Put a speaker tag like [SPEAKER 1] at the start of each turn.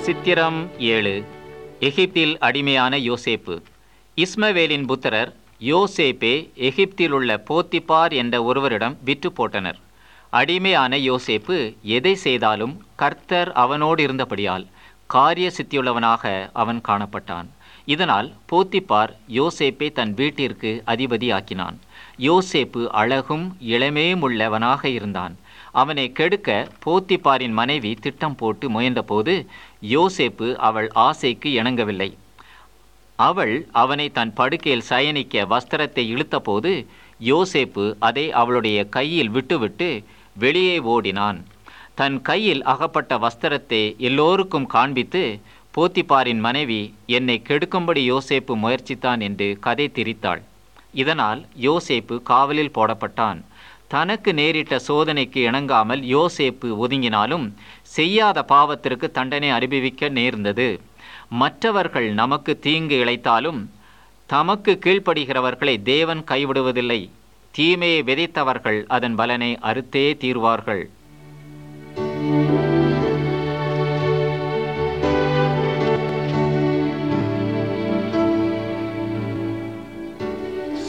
[SPEAKER 1] சித்திரம் ஏழு எகிப்தில் அடிமையான யோசேப்பு இஸ்மவேலின் புத்திரர் யோசேப்பே எகிப்தில் உள்ள போத்திபார் என்ற ஒருவரிடம் விற்று போட்டனர் அடிமையான யோசேப்பு எதை செய்தாலும் கர்த்தர் அவனோடு இருந்தபடியால் காரிய சித்தியுள்ளவனாக அவன் காணப்பட்டான் இதனால் போத்திபார் யோசேப்பை தன் வீட்டிற்கு அதிபதியாக்கினான் யோசேப்பு அழகும் இளமையும் உள்ளவனாக இருந்தான் அவனை கெடுக்க போத்திபாரின் மனைவி திட்டம் போட்டு முயன்றபோது யோசேப்பு அவள் ஆசைக்கு இணங்கவில்லை அவள் அவனை தன் படுக்கையில் சயனிக்க வஸ்திரத்தை இழுத்தபோது யோசேப்பு அதை அவளுடைய கையில் விட்டுவிட்டு வெளியே ஓடினான் தன் கையில் அகப்பட்ட வஸ்திரத்தை எல்லோருக்கும் காண்பித்து போத்திபாரின் மனைவி என்னை கெடுக்கும்படி யோசேப்பு முயற்சித்தான் என்று கதை திரித்தாள் இதனால் யோசேப்பு காவலில் போடப்பட்டான் தனக்கு நேரிட்ட சோதனைக்கு இணங்காமல் யோசேப்பு ஒதுங்கினாலும் செய்யாத பாவத்திற்கு தண்டனை அனுபவிக்க நேர்ந்தது மற்றவர்கள் நமக்கு தீங்கு இழைத்தாலும் தமக்கு கீழ்ப்படுகிறவர்களை தேவன் கைவிடுவதில்லை தீமையை விதைத்தவர்கள் அதன் பலனை அறுத்தே தீர்வார்கள்